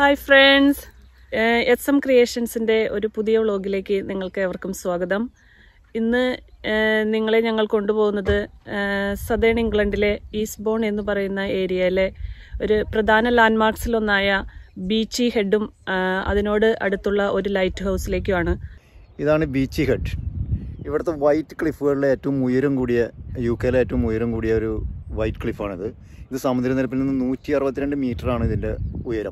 hi friends S M ക്രിയേഷൻസിൻ്റെ ഒരു പുതിയ വ്ളോഗിലേക്ക് നിങ്ങൾക്ക് ഏവർക്കും സ്വാഗതം ഇന്ന് ഏഹ്, നിങ്ങളെ ഞങ്ങൾ കൊണ്ടുപോകുന്നത് സദേൺ ഇംഗ്ലണ്ടിലെ ഈസ്റ്റ് ബോൺ എന്ന് പറയുന്ന ഏരിയയിലെ ഒരു പ്രധാന ലാൻഡ്മാർക്സിലൊന്നായ ബീച്ചി ഹെഡും ആഹ്, അതിനോട് അടുത്തുള്ള ഒരു ലൈറ്റ് ഹൗസിലേക്കുമാണ് ഇതാണ് ബീച്ച് ഹെഡ് ഇവിടുത്തെ വൈറ്റ് ക്ലിഫുകളിലെ ഏറ്റവും ഉയരം കൂടിയ യു കെയിലെ ഏറ്റവും ഉയരം കൂടിയ ഒരു വൈറ്റ് ക്ലിഫാണിത് ഇത് സമുദ്രനിരപ്പിൽ നിന്ന് നൂറ്റി അറുപത്തിരണ്ട് മീറ്ററാണ് ഇതിൻ്റെ ഉയരം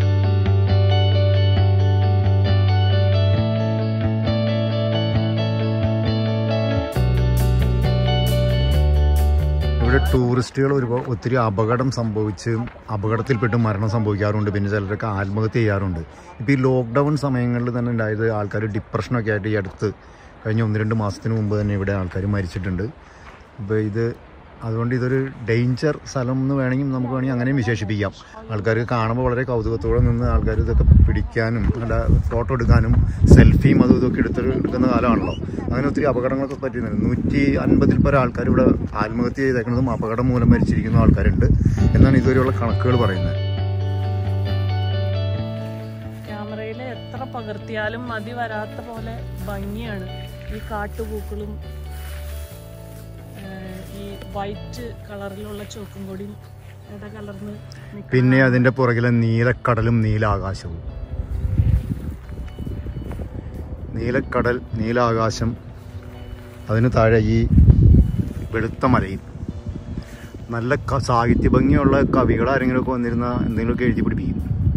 ഇവിടെ ടൂറിസ്റ്റുകൾ ഒരുപാട് ഒത്തിരി അപകടം സംഭവിച്ച് അപകടത്തിൽപ്പെട്ട് മരണം സംഭവിക്കാറുണ്ട് പിന്നെ ചിലരൊക്കെ ആത്മഹത്യ ചെയ്യാറുണ്ട് ഇപ്പോൾ ഈ ലോക്ക്ഡൗൺ സമയങ്ങളിൽ തന്നെ ഉണ്ടായത് ആൾക്കാർ ഡിപ്രഷനൊക്കെ ആയിട്ട് ഈ അടുത്ത് കഴിഞ്ഞ ഒന്ന് രണ്ട് മാസത്തിന് മുമ്പ് തന്നെ ഇവിടെ ആൾക്കാർ മരിച്ചിട്ടുണ്ട് അപ്പോൾ ഇത് അതുകൊണ്ട് ഇതൊരു ഡേഞ്ചർ സ്ഥലം എന്ന് വേണമെങ്കിൽ നമുക്ക് വേണമെങ്കിൽ അങ്ങനെയും വിശേഷിപ്പിക്കാം ആൾക്കാർക്ക് കാണുമ്പോൾ വളരെ കൗതുകത്തോടെ നിന്ന് ആൾക്കാർ ഇതൊക്കെ പിടിക്കാനും അല്ല ഫോട്ടോ എടുക്കാനും സെൽഫിയും അതും ഇതൊക്കെ എടുത്ത് എടുക്കുന്ന കാലമാണല്ലോ അങ്ങനെ ഒത്തിരി അപകടങ്ങളൊക്കെ പറ്റുന്നുണ്ട് നൂറ്റി അൻപതിൽ പല ആൾക്കാർ ഇവിടെ ആത്മഹത്യ ചെയ്തേക്കുന്നതും അപകടം മൂലം മരിച്ചിരിക്കുന്ന ആൾക്കാരുണ്ട് എന്നാണ് ഇതുവരെയുള്ള കണക്കുകൾ പറയുന്നത് ക്യാമറയിൽ എത്ര പകർത്തിയാലും മതി വരാത്ത പോലെ ഭംഗിയാണ് ഈ കാട്ടുപൂക്കളും ഏഹ്, ഈ വൈറ്റ് കളറിലുള്ള ചോക്കും കൂടിയും ഇട കലർന്ന് നിൽക്കുന്ന പിന്നെ അതിൻ്റെ പുറകിലെ നീലക്കടലും നീലാകാശവും നീലക്കടൽ നീലാകാശം അതിന് താഴെ ഈ വെളുത്ത മലയും നല്ല ക- സാഹിത്യ ഭംഗിയുള്ള കവികൾ ആരെങ്കിലുമൊക്കെ വന്നിരുന്ന എന്തെങ്കിലുമൊക്കെ എഴുതി പിടിപ്പിക്കും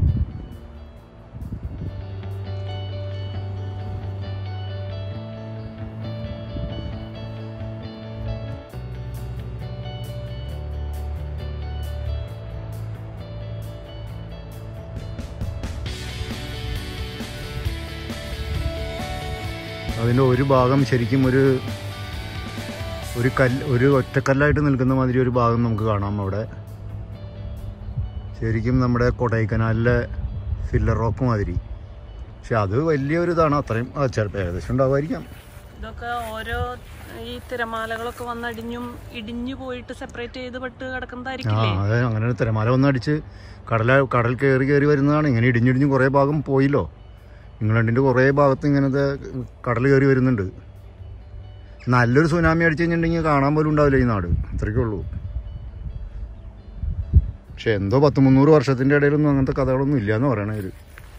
അതിൻ്റെ ഒരു ഭാഗം ശരിക്കും ഒരു ഒരു കല്ല് ഒരു ഒറ്റക്കല്ലായിട്ട് നിൽക്കുന്ന മാതിരി ഒരു ഭാഗം നമുക്ക് കാണാം അവിടെ ശരിക്കും നമ്മുടെ കൊടൈക്കനാലിലെ ഫില്ലർ റോക്ക് മാതിരി പക്ഷെ അത് വലിയൊരു ഇതാണ് അത്രയും ആ, ചിലപ്പോൾ ഏകദേശം ഉണ്ടാവുമായിരിക്കാം ഇതൊക്കെ ഓരോ ഈ തിരമാലകളൊക്കെ വന്നടിഞ്ഞും ഇടിഞ്ഞു പോയിട്ട് സെപ്പറേറ്റ് ചെയ്ത് പെട്ട് ആ കിടക്കുന്നതായിരിക്കില്ലേ അതെ അങ്ങനെ ഒരു തിരമാല വന്നടിച്ച് കടല കടൽ കയറി കയറി വരുന്നതാണ് ഇങ്ങനെ ഇടിഞ്ഞിടിഞ്ഞ് കുറേ ഭാഗം പോയില്ലോ ഇംഗ്ലണ്ടിൻ്റെ കുറേ ഭാഗത്ത് ഇങ്ങനത്തെ കടൽ കയറി വരുന്നുണ്ട് നല്ലൊരു സുനാമി അടിച്ചു കഴിഞ്ഞിട്ടുണ്ടെങ്കിൽ കാണാൻ പോലും ഉണ്ടാവില്ല ഈ നാട് അത്രയ്ക്കേ ഉള്ളൂ പക്ഷെ എന്തോ പത്ത് മുന്നൂറ് വർഷത്തിൻ്റെ ഇടയിലൊന്നും അങ്ങനത്തെ കഥകളൊന്നും ഇല്ല എന്ന് പറയണ ഒരു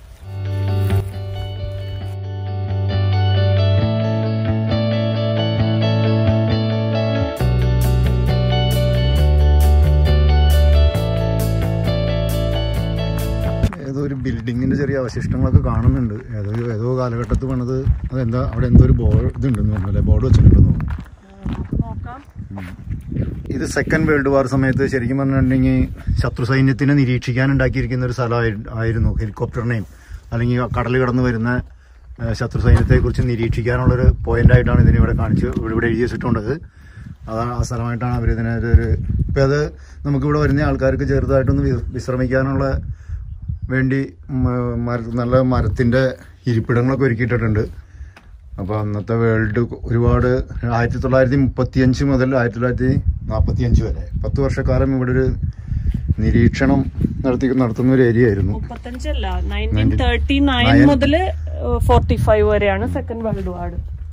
ഏതോ ഒരു ബിൽഡിങ്ങിന്റെ ചെറിയ അവശിഷ്ടങ്ങളൊക്കെ കാണുന്നുണ്ട് ഏതോ ഏതോ കാലഘട്ടത്തിൽ പണിത് അതെന്താ അവിടെ എന്തോ ഒരു ബോർഡ് ഇതുണ്ടെന്ന് തോന്നുന്നു അല്ലേ ബോർഡ് വെച്ചിട്ടുണ്ടെന്ന് തോന്നുന്നു നോക്കാം ഇത് സെക്കൻഡ് വേൾഡ് വാർ സമയത്ത് ശരിക്കും പറഞ്ഞിട്ടുണ്ടെങ്കിൽ ശത്രു സൈന്യത്തിനെ നിരീക്ഷിക്കാൻ ഉണ്ടാക്കിയിരിക്കുന്ന ഒരു സ്ഥലമായി ആയിരുന്നു ഹെലികോപ്റ്ററിനെയും അല്ലെങ്കിൽ കടൽ കടന്ന് വരുന്ന ഏഹ്, ശത്രു സൈന്യത്തെക്കുറിച്ച് നിരീക്ഷിക്കാനുള്ളൊരു പോയിന്റ് ആയിട്ടാണ് ഇതിനെ ഇവിടെ കാണിച്ച് ഇവിടെ ഇവിടെ എഴുതി വെച്ചിട്ടുള്ളത് അതാണ് ആ സ്ഥലമായിട്ടാണ് അവർ ഇതിനെ ഒരു ഇപ്പം അത് നമുക്കിവിടെ വരുന്ന ആൾക്കാർക്ക് ചെറുതായിട്ടൊന്ന് വി- വിശ്രമിക്കാനുള്ള വേണ്ടി മ- മര നല്ല മരത്തിൻ്റെ ഇരിപ്പിടങ്ങളൊക്കെ ഒരുക്കിയിട്ടിട്ടുണ്ട് അപ്പോൾ അന്നത്തെ വേൾഡ് ഒരുപാട് ആയിരത്തി തൊള്ളായിരത്തി മുപ്പത്തിയഞ്ച് മുതൽ ആയിരത്തി തൊള്ളായിരത്തി നാൽപ്പത്തി അഞ്ച് വരെ പത്ത് വർഷക്കാലം ഇവിടെ ഒരു നിരീക്ഷണം നടത്തി നടത്തുന്ന ഒരു ഏരിയ ആയിരുന്നു മുപ്പത്തഞ്ചല്ല നയൻറ്റീൻ തേർട്ടി നയൻ മുതൽ ഫോർട്ടി ഫൈവ് വരെയാണ് സെക്കൻഡ് വേൾഡ് വാർ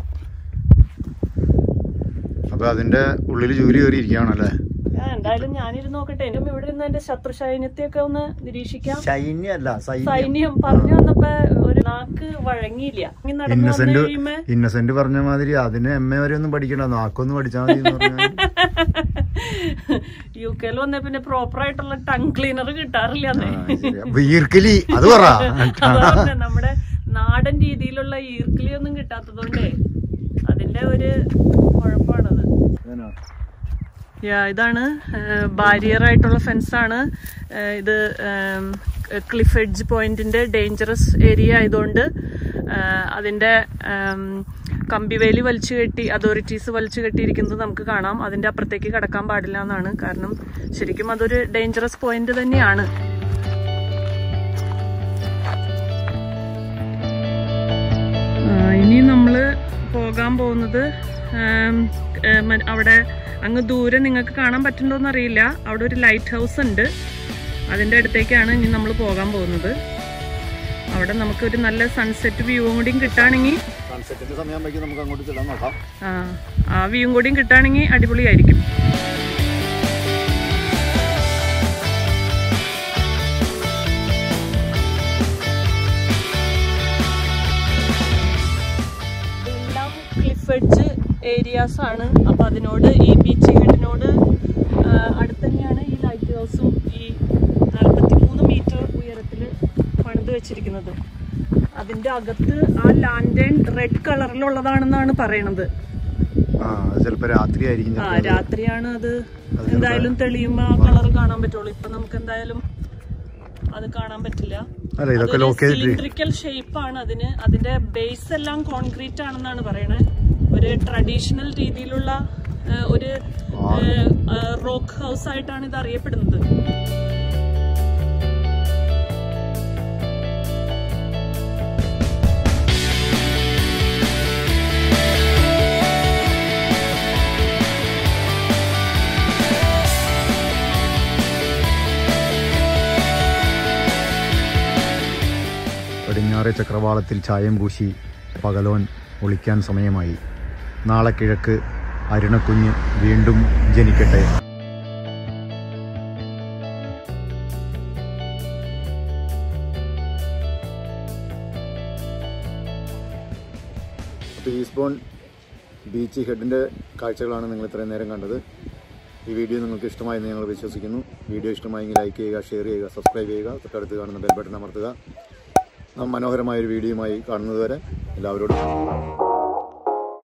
അപ്പോൾ അതിൻ്റെ ഉള്ളിൽ ജോലി കയറി ഇരിക്കുകയാണല്ലേ എന്തായാലും ഞാനിരുന്ന് നോക്കട്ടെ എനിക്കും ഇവിടെ നിന്ന് എന്റെ ശത്രു സൈന്യത്തെയൊക്കെ ഒന്ന് നിരീക്ഷിക്കാം സൈന്യല്ല സൈന്യം സൈന്യം പറഞ്ഞു വന്നപ്പോ ഒരു നാക്ക് വഴങ്ങിയില്ല ഇങ്ങനെ നടന്നു വന്നു ഇന്നസെന്റ് കഴിയുമ്പോ ഇന്നസെന്റ് പറഞ്ഞ മാതിരി അതിന് എം എ വരെ ഒന്നും പഠിക്കണ്ട നാക്കൊന്ന് പഠിച്ചാൽ മതി എന്ന് പറഞ്ഞാൽ യു കെയിൽ വന്ന പിന്നെ പ്രോപ്പർ ആയിട്ടുള്ള ടങ് ക്ലീനർ കിട്ടാറില്ല വീർക്കലി അത് പറ നമ്മുടെ നാടൻ രീതിയിലുള്ള ഈർക്കിലി ഒന്നും കിട്ടാത്തതുകൊണ്ടേ അതിന്റെ ഒരു കുഴപ്പമാണത് യാ ഇതാണ് ബാരിയർ ആയിട്ടുള്ള ഫെൻസാണ് ഇത് ക്ലിഫ് എഡ്ജ് പോയിന്റിന്റെ ഡേഞ്ചറസ് ഏരിയ ആയതുകൊണ്ട് ആ, അതിന്റെ ആം, കമ്പിവേലി വലിച്ചു കെട്ടി അതോറിറ്റീസ് വലിച്ചു കെട്ടിയിരിക്കുന്നത് നമുക്ക് കാണാം അതിന്റെ അപ്പുറത്തേക്ക് കടക്കാൻ പാടില്ല എന്നാണ് കാരണം ശരിക്കും അതൊരു ഡേഞ്ചറസ് പോയിന്റ് തന്നെയാണ് ആ, ഇനി നമ്മൾ പോകാൻ പോകുന്നത് ആം, ഏ, മ- അവിടെ അങ്ങ് ദൂരെ നിങ്ങൾക്ക് കാണാൻ പറ്റുന്നുണ്ടോന്ന് അറിയില്ല അവിടെ ഒരു ലൈറ്റ് ഹൗസ് ഉണ്ട് അതിൻ്റെ അടുത്തേക്കാണ് ഇനി നമ്മൾ പോകാൻ പോകുന്നത് അവിടെ നമുക്ക് ഒരു നല്ല സൺസെറ്റ് വ്യൂവും കൂടിയും കിട്ടുകയാണെങ്കിൽ സൺസെറ്റിന്റെ സമയമാകുമ്പോഴേക്കും നമുക്ക് അങ്ങോട്ട് ചെല്ലാൻ നോക്കാം ആ ആ വ്യൂവും കൂടിയും കിട്ടുകയാണെങ്കിൽ അടിപൊളിയായിരിക്കും ഇതെല്ലാം ക്ലിഫ് എഡ്ജ് ഏരിയാസ് ആണ് അപ്പൊ അതിനോട് ഈ ബീച്ച് ഹെഡിനോട് അടുത്ത് തന്നെയാണ് ഈ ലൈറ്റ് ഹൗസും ഈ നാൽപ്പത്തിമൂന്ന് മീറ്റർ ഉയരത്തിൽ പണിത് വെച്ചിരിക്കുന്നത് അതിന്റെ അകത്ത് ആ ലാൻഡേൺ റെഡ് കളറിലുള്ളതാണെന്നാണ് പറയണത് ആ അത് ചിലപ്പോ രാത്രി ആയിരിക്കും ആ രാത്രിയാണ് അത് എന്തായാലും തെളിയുമ്പോ ആ കളർ കാണാൻ പറ്റുള്ളൂ ഇപ്പൊ നമുക്ക് എന്തായാലും അത് കാണാൻ പറ്റില്ല അല്ല ഇതൊക്കെ ലോക്കേറ്റ് സിലിണ്ടറിക്കൽ ഷേപ്പ് ആണ് അതിന് അതിന്റെ ബേസ് എല്ലാം കോൺക്രീറ്റ് ആണെന്നാണ് പറയണത് ഒരു ട്രഡീഷണൽ രീതിയിലുള്ള ആ, ഒരു റോക്ക് ഹൗസ് ആയിട്ടാണ് ഇത് അറിയപ്പെടുന്നത് പടിഞ്ഞാറെ ചക്രവാളത്തിൽ ചായം പൂശി പകലോൻ ഒളിക്കാൻ സമയമായി നാളെ കിഴക്ക് അരുണക്കുഞ്ഞ് വീണ്ടും ജനിക്കട്ടെ അപ്പോൾ ഈസ്ബോൺ ബീച്ച് ഹെഡിൻ്റെ കാഴ്ചകളാണ് നിങ്ങൾ ഇത്രയും നേരം കണ്ടത് ഈ വീഡിയോ നിങ്ങൾക്ക് ഇഷ്ടമായെന്ന് ഞങ്ങൾ വിശ്വസിക്കുന്നു വീഡിയോ ഇഷ്ടമായെങ്കിൽ ലൈക്ക് ചെയ്യുക ഷെയർ ചെയ്യുക സബ്സ്ക്രൈബ് ചെയ്യുക തൊട്ടടുത്ത് കാണുന്ന ബെൽ ബട്ടൺ അമർത്തുക നാം മനോഹരമായ ഒരു വീഡിയോയുമായി കാണുന്നതുവരെ എല്ലാവരോടും